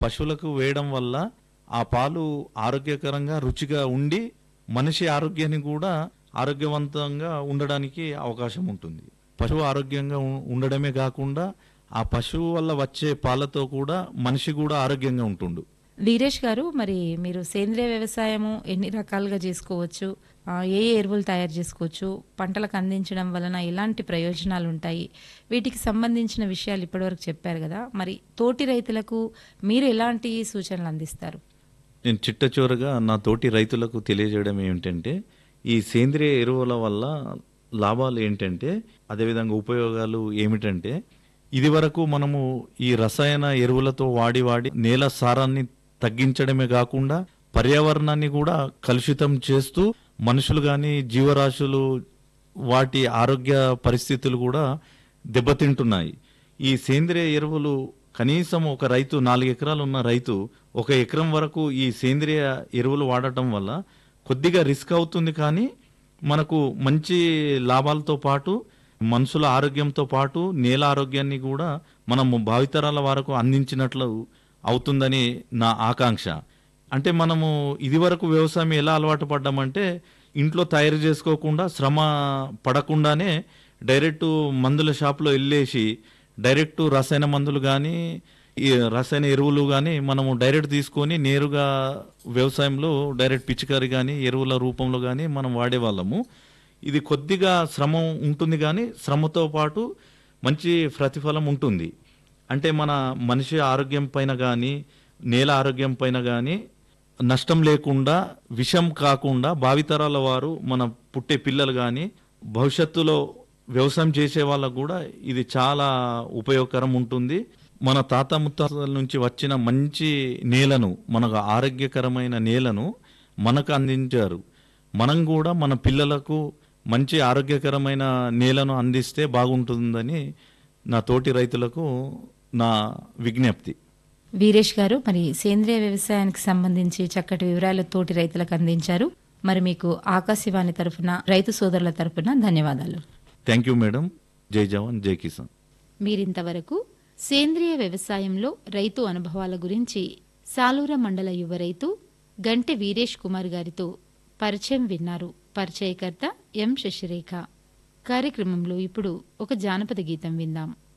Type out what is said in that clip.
పశువులకు వేయడం వల్ల ఆ పాలు ఆరోగ్యకరంగా రుచిగా ఉండి మనిషి ఆరోగ్యాన్ని కూడా ఆరోగ్యవంతంగా ఉండడానికి అవకాశం ఉంటుంది పశువు ఆరోగ్యంగా ఉ- ఉండడమే కాకుండా ఆ పశువు వల్ల వచ్చే పాలతో కూడా మనిషి కూడా ఆరోగ్యంగా ఉంటుండు వీరేష్ గారు మరి మీరు సేంద్రియ వ్యవసాయము ఎన్ని రకాలుగా చేసుకోవచ్చు ఆ, ఏ ఏ ఎరువులు తయారు చేసుకోవచ్చు పంటలకు అందించడం వలన ఎలాంటి ప్రయోజనాలు ఉంటాయి వీటికి సంబంధించిన విషయాలు ఇప్పటివరకు చెప్పారు కదా మరి తోటి రైతులకు మీరు ఎలాంటి సూచనలు అందిస్తారు నేను చిట్ట చివరగా నా తోటి రైతులకు తెలియజేయడం ఏమిటంటే ఈ సేంద్రియ ఎరువుల వల్ల లాభాలు ఏంటంటే అదేవిధంగా ఉపయోగాలు ఏమిటంటే ఇది వరకు మనము ఈ రసాయన ఎరువులతో వాడి వాడి నేల సారాన్ని తగ్గించడమే కాకుండా పర్యావరణాన్ని కూడా కలుషితం చేస్తూ మనుషులు కానీ జీవరాశులు వాటి ఆరోగ్య పరిస్థితులు కూడా దెబ్బతింటున్నాయి ఈ సేంద్రియ ఎరువులు కనీసం ఒక రైతు నాలుగు ఎకరాలు ఉన్న రైతు ఒక ఎకరం వరకు ఈ సేంద్రియ ఎరువులు వాడటం వల్ల కొద్దిగా రిస్క్ అవుతుంది కానీ మనకు మంచి లాభాలతో పాటు మనుషుల ఆరోగ్యంతో పాటు నేల ఆరోగ్యాన్ని కూడా మనము భావితరాల వరకు అందించినట్లు అవుతుందని నా ఆకాంక్ష అంటే మనము ఇదివరకు వ్యవసాయం ఎలా అలవాటు పడ్డామంటే ఇంట్లో తయారు చేసుకోకుండా శ్రమ పడకుండానే డైరెక్ట్ మందుల షాప్లో వెళ్ళేసి డైరెక్ట్ రసాయన మందులు కానీ ఈ రసాయన ఎరువులు కానీ మనము డైరెక్ట్ తీసుకొని నేరుగా వ్యవసాయంలో డైరెక్ట్ పిచికారి కానీ ఎరువుల రూపంలో కానీ మనం వాడేవాళ్ళము ఇది కొద్దిగా శ్రమ ఉంటుంది కానీ శ్రమతో పాటు మంచి ప్రతిఫలం ఉంటుంది అంటే మన మనిషి ఆరోగ్యం పైన కానీ నేల ఆరోగ్యం పైన కానీ నష్టం లేకుండా విషం కాకుండా భావితరాల వారు మన పుట్టే పిల్లలు కానీ భవిష్యత్తులో వ్యవసాయం చేసే వాళ్ళకు కూడా ఇది చాలా ఉపయోగకరం ఉంటుంది మన తాత ముత్తాతల నుంచి వచ్చిన మంచి నేలను మనకు ఆరోగ్యకరమైన నేలను మనకు అందించారు మనం కూడా మన పిల్లలకు మంచి ఆరోగ్యకరమైన నేలను అందిస్తే బాగుంటుందని నా తోటి రైతులకు నా విజ్ఞప్తి వీరేష్ గారు మరి సేంద్రియ వ్యవసాయానికి సంబంధించి చక్కటి వివరాలు తోటి రైతులకు అందించారు మరి మీకు ఆకాశవాణి తరఫున రైతు సోదరుల తరఫున ధన్యవాదాలు థ్యాంక్ యూ మేడం జై జవాన్ జై కిసాన్ మీరింతవరకు సేంద్రియ వ్యవసాయంలో రైతు అనుభవాల గురించి సాలూర మండల యువ రైతు గంటె వీరేష్ కుమార్ గారితో పరిచయం విన్నారు పరిచయకర్త ఎం శశిరేఖ కార్యక్రమంలో ఇప్పుడు ఒక జానపద గీతం విందాం